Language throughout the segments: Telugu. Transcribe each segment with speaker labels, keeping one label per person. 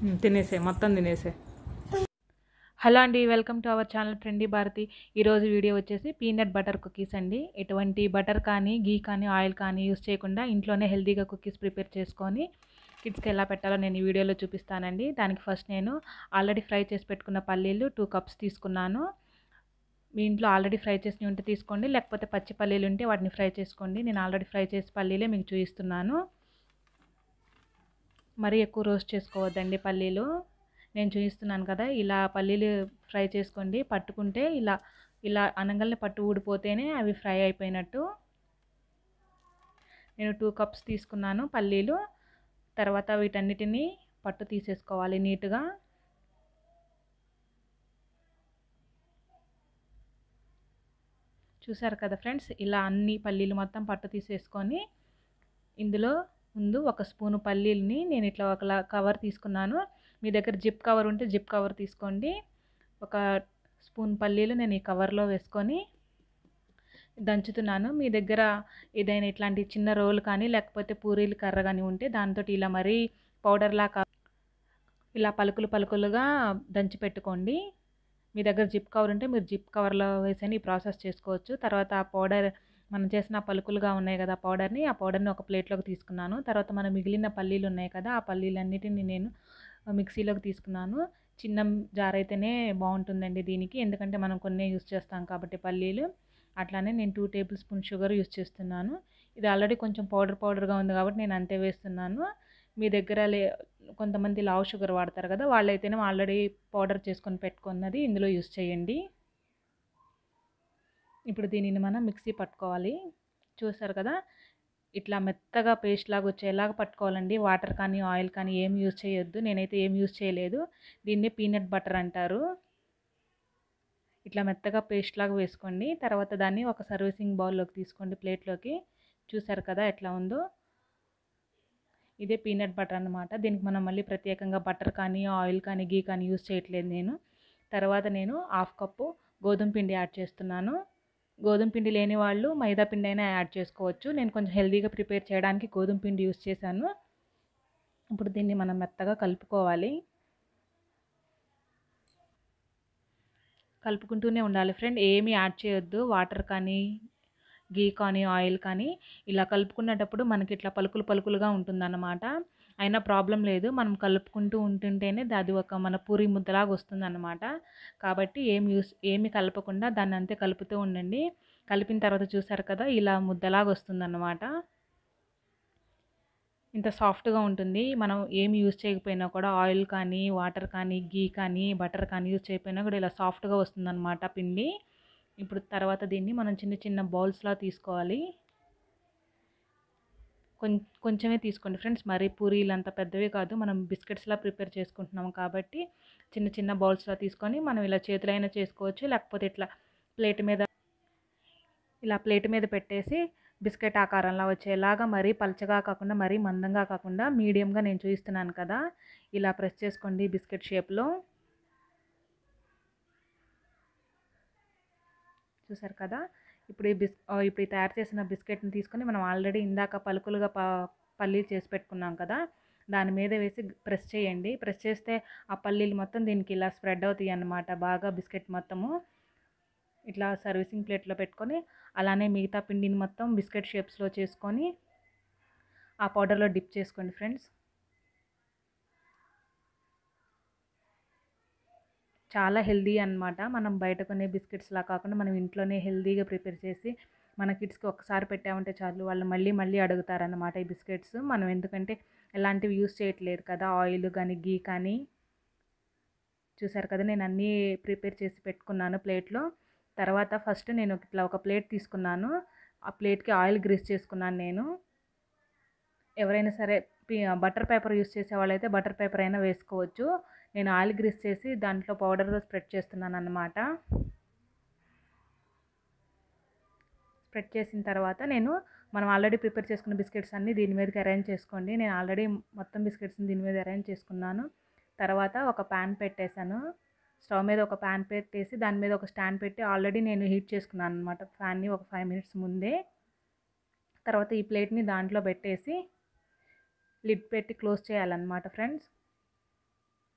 Speaker 1: ఉమ్, తినేసే మొత్తం తినేసే హలో అండి welcome to our channel trendy Bharati ఈరోజు వీడియో వచ్చేసి పీనట్ బటర్ కుకీస్ అండి ఎటువంటి బటర్ కానీ గీ కానీ ఆయిల్ కానీ యూస్ చేయకుండా ఇంట్లోనే హెల్తీగా కుకీస్ ప్రిపేర్ చేసుకొని కిడ్స్కి ఎలా పెట్టాలో నేను ఈ వీడియోలో చూపిస్తానండి దానికి ఫస్ట్ నేను ఆల్రెడీ ఫ్రై చేసి పెట్టుకున్న పల్లీలు టూ కప్స్ తీసుకున్నాను మీ ఇంట్లో ఆల్రెడీ ఫ్రై చేసి ఉంటే తీసుకోండి లేకపోతే పచ్చి పల్లీలు ఉంటే వాటిని ఫ్రై చేసుకోండి నేను ఆల్రెడీ ఫ్రై చేసి పల్లీలే మీకు చూపిస్తున్నాను మరీ ఎక్కువ రోస్ట్ చేసుకోవద్దండి పల్లీలు నేను చూపిస్తున్నాను కదా ఇలా పల్లీలు ఫ్రై చేసుకోండి పట్టుకుంటే ఇలా ఇలా అనగల్ని పట్టు ఊడిపోతేనే అవి ఫ్రై అయిపోయినట్టు నేను టూ కప్స్ తీసుకున్నాను పల్లీలు తర్వాత వీటన్నిటిని పట్టు తీసేసుకోవాలి నీట్గా చూసారు కదా ఫ్రెండ్స్ ఇలా అన్ని పల్లీలు మొత్తం పట్టు తీసేసుకొని ఇందులో ముందు ఒక స్పూను పల్లీలని నేను ఇట్లా ఒక కవర్ తీసుకున్నాను మీ దగ్గర జిప్ కవర్ ఉంటే జిప్ కవర్ తీసుకోండి ఒక స్పూన్ పల్లీలు నేను ఈ కవర్లో వేసుకొని దంచుతున్నాను మీ దగ్గర ఏదైనా ఇట్లాంటి చిన్న రోల్ కానీ లేకపోతే పూరీలు కర్ర కానీ ఉంటే దాంతో ఇలా మరీ పౌడర్లా కా ఇలా పలుకులు పలుకులుగా దంచి పెట్టుకోండి మీ దగ్గర జిప్ కవర్ ఉంటే మీరు జిప్ కవర్లో వేసని ఈ ప్రాసెస్ చేసుకోవచ్చు తర్వాత ఆ పౌడర్ మనం చేసిన పలుకులుగా ఉన్నాయి కదా ఆ పౌడర్ని ఆ పౌడర్ని ఒక ప్లేట్లోకి తీసుకున్నాను తర్వాత మన మిగిలిన పల్లీలు ఉన్నాయి కదా ఆ పల్లీలన్నిటిని నేను మిక్సీలోకి తీసుకున్నాను చిన్న జార్ అయితేనే బాగుంటుందండి దీనికి ఎందుకంటే మనం కొన్ని యూస్ చేస్తాం కాబట్టి పల్లీలు అట్లానే నేను two tablespoon sugar use చేస్తున్నాను ఇది ఆల్రెడీ కొంచెం పౌడర్ పౌడర్గా ఉంది కాబట్టి నేను అంతే వేస్తున్నాను మీ దగ్గర లే కొంతమంది లావ్ షుగర్ వాడతారు కదా వాళ్ళైతేనే ఆల్రెడీ పౌడర్ చేసుకొని పెట్టుకున్నది ఇందులో యూస్ చేయండి ఇప్పుడు దీనిని మనం మిక్సీ పట్టుకోవాలి చూసారు కదా ఇట్లా మెత్తగా పేస్ట్ లాగా వచ్చేలాగా పట్టుకోవాలండి వాటర్ కానీ ఆయిల్ కానీ ఏం యూజ్ చేయొద్దు నేనైతే ఏం యూజ్ చేయలేదు దీన్నే పీనట్ బటర్ అంటారు ఇట్లా మెత్తగా పేస్ట్ లాగా వేసుకోండి తర్వాత దాన్ని ఒక సర్వీసింగ్ బౌల్లోకి తీసుకోండి ప్లేట్లోకి చూసారు కదా ఎట్లా ఉందో ఇదే పీనట్ బటర్ అనమాట దీనికి మనం మళ్ళీ ప్రత్యేకంగా బటర్ కానీ ఆయిల్ కానీ గీ కానీ యూజ్ చేయట్లేదు నేను తర్వాత నేను హాఫ్ కప్పు గోధుమ పిండి యాడ్ చేస్తున్నాను గోధుమ పిండి లేని వాళ్ళు మైదా పిండి అయినా యాడ్ చేసుకోవచ్చు నేను కొంచెం హెల్తీగా ప్రిపేర్ చేయడానికి గోధుమ పిండి యూస్ చేశాను ఇప్పుడు దీన్ని మనం మెత్తగా కలుపుకోవాలి కలుపుకుంటూనే ఉండాలి ఫ్రెండ్ ఏమీ యాడ్ చేయొద్దు వాటర్ కానీ గీ కానీ ఆయిల్ కానీ ఇలా కలుపుకునేటప్పుడు మనకి ఇట్లా పలుకులు పలుకులుగా ఉంటుందన్నమాట అయినా ప్రాబ్లం లేదు మనం కలుపుకుంటూ ఉంటుంటేనే అది ఒక మన పూరి ముద్దలాగా వస్తుందన్నమాట కాబట్టి ఏం యూస్ ఏమి కలపకుండా దాన్ని అంతే కలుపుతూ ఉండండి కలిపిన తర్వాత చూసారు కదా ఇలా ముద్దలాగా వస్తుందన్నమాట ఇంత సాఫ్ట్గా ఉంటుంది మనం ఏమి యూజ్ చేయకపోయినా కూడా ఆయిల్ కానీ వాటర్ కానీ గీ కానీ బటర్ కానీ యూజ్ చేయకపోయినా కూడా ఇలా సాఫ్ట్గా వస్తుందన్నమాట పిండి ఇప్పుడు తర్వాత దీన్ని మనం చిన్న చిన్న బౌల్స్లా తీసుకోవాలి కొంచెమే తీసుకోండి ఫ్రెండ్స్ మరీ పూరీలు అంత పెద్దవి కాదు మనం బిస్కెట్స్లా ప్రిపేర్ చేసుకుంటున్నాం కాబట్టి చిన్న చిన్న బౌల్స్లా తీసుకొని మనం ఇలా చేతులు అయినా చేసుకోవచ్చు లేకపోతే ఇట్లా ప్లేట్ మీద ఇలా ప్లేట్ మీద పెట్టేసి బిస్కెట్ ఆకారంలో వచ్చేలాగా మరీ పలచగా కాకుండా మరీ మందంగా కాకుండా మీడియంగా నేను చూపిస్తున్నాను కదా ఇలా ప్రెస్ చేసుకోండి బిస్కెట్ షేప్లో చూసారు కదా ఇప్పుడు ఈ బిస్ ఇప్పుడు ఈ తయారు చేసిన బిస్కెట్ని తీసుకొని మనం ఆల్రెడీ ఇందాక పలుకులుగా ప పల్లీలు చేసి పెట్టుకున్నాం కదా దాని మీద వేసి ప్రెస్ చేయండి ప్రెస్ చేస్తే ఆ పల్లీలు మొత్తం దీనికి ఇలా స్ప్రెడ్ అవుతాయి అన్నమాట బాగా బిస్కెట్ మొత్తము ఇట్లా సర్వీసింగ్ ప్లేట్లో పెట్టుకొని అలానే మిగతా పిండిని మొత్తం బిస్కెట్ షేప్స్లో చేసుకొని ఆ పౌడర్లో డిప్ చేసుకోండి ఫ్రెండ్స్ చాలా హెల్దీ అనమాట మనం బయట కొనే బిస్కెట్స్లా కాకుండా మనం ఇంట్లోనే హెల్దీగా ప్రిపేర్ చేసి మన కిడ్స్కి ఒక్కసారి పెట్టామంటే చాలు వాళ్ళు మళ్ళీ మళ్ళీ అడుగుతారనమాట ఈ బిస్కెట్స్ మనం ఎందుకంటే ఎలాంటివి యూస్ చేయట్లేదు కదా ఆయిల్ కానీ గీ కానీ చూసారు కదా నేను అన్నీ ప్రిపేర్ చేసి పెట్టుకున్నాను ప్లేట్లో తర్వాత ఫస్ట్ నేను ఇట్లా ఒక ప్లేట్ తీసుకున్నాను ఆ ప్లేట్కి ఆయిల్ గ్రీస్ చేసుకున్నాను నేను ఎవరైనా సరే బటర్ పేపర్ యూస్ చేసే వాళ్ళైతే బటర్ పేపర్ అయినా వేసుకోవచ్చు నేను ఆయిల్ గ్రీస్ చేసి దాంట్లో పౌడర్ స్ప్రెడ్ చేస్తున్నాను అన్నమాట స్ప్రెడ్ చేసిన తర్వాత నేను మనం ఆల్రెడీ ప్రిపేర్ చేసుకున్న బిస్కెట్స్ అన్నీ దీని మీదకి అరేంజ్ చేసుకోండి నేను ఆల్రెడీ మొత్తం బిస్కెట్స్ని దీని మీద అరేంజ్ చేసుకున్నాను తర్వాత ఒక ప్యాన్ పెట్టేశాను స్టవ్ మీద ఒక ప్యాన్ పెట్టేసి దాని మీద ఒక స్టాండ్ పెట్టి ఆల్రెడీ నేను హీట్ చేసుకున్నాను అనమాట ఫ్యాన్ని ఒక ఫైవ్ మినిట్స్ ముందే తర్వాత ఈ ప్లేట్ని దాంట్లో పెట్టేసి లిడ్ పెట్టి క్లోజ్ చేయాలన్నమాట ఫ్రెండ్స్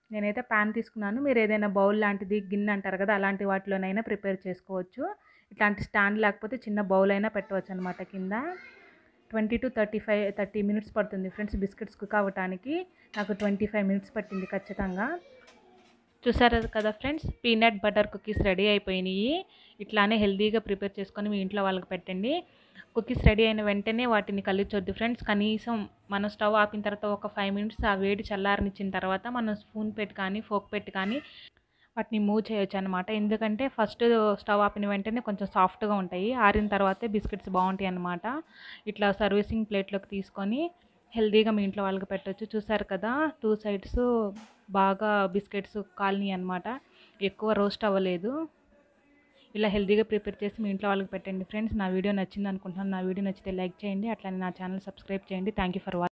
Speaker 1: నేనైతే ప్యాన్ తీసుకున్నాను మీరు ఏదైనా బౌల్ లాంటిది గిన్నె అంటారు కదా అలాంటి వాటిలోనైనా ప్రిపేర్ చేసుకోవచ్చు ఇట్లాంటి స్టాండ్ లేకపోతే చిన్న బౌల్ అయినా పెట్టవచ్చు అనమాట కింద twenty to thirty five thirty minutes పడుతుంది ఫ్రెండ్స్ బిస్కెట్స్ కుక్ అవ్వటానికి నాకు ట్వంటీ ఫైవ్ మినిట్స్ పట్టింది ఖచ్చితంగా చూసారు కదా friends peanut butter cookies ready అయిపోయినాయి ఇట్లానే హెల్తీగా ప్రిపేర్ చేసుకొని మీ ఇంట్లో వాళ్ళకి పెట్టండి కుకీస్ రెడీ అయిన వెంటనే వాటిని కలిచొద్దు ఫ్రెండ్స్ కనీసం మనం స్టవ్ ఆపిన తర్వాత ఒక ఫైవ్ మినిట్స్ ఆ వేడి చల్లారనిచ్చిన తర్వాత మనం స్పూన్ పెట్టి కానీ ఫోక్ పెట్టి కానీ వాటిని మూవ్ చేయొచ్చు అనమాట ఎందుకంటే ఫస్ట్ స్టవ్ ఆపిన వెంటనే కొంచెం సాఫ్ట్గా ఉంటాయి ఆరిన తర్వాతే బిస్కెట్స్ బాగుంటాయి అనమాట ఇట్లా సర్వీసింగ్ ప్లేట్లోకి తీసుకొని హెల్తీగా మీ ఇంట్లో వాళ్ళకి పెట్టొచ్చు చూసారు కదా టూ సైడ్స్ బాగా బిస్కెట్స్ కాలనీ అనమాట ఎక్కువ రోస్ట్ అవ్వలేదు ఇలా హెల్తీగా ప్రిపేర్ చేసి మీ ఇంట్లో వాళ్ళకి పెట్టండి ఫ్రెండ్స్ నా వీడియో నచ్చింది అనుకుంటున్నాను నా వీడియో నచ్చితే లైక్ చేయండి అట్లానే నా ఛానల్ సబ్స్క్రైబ్ చేయండి థ్యాంక్ యూ ఫర్ వాచింగ్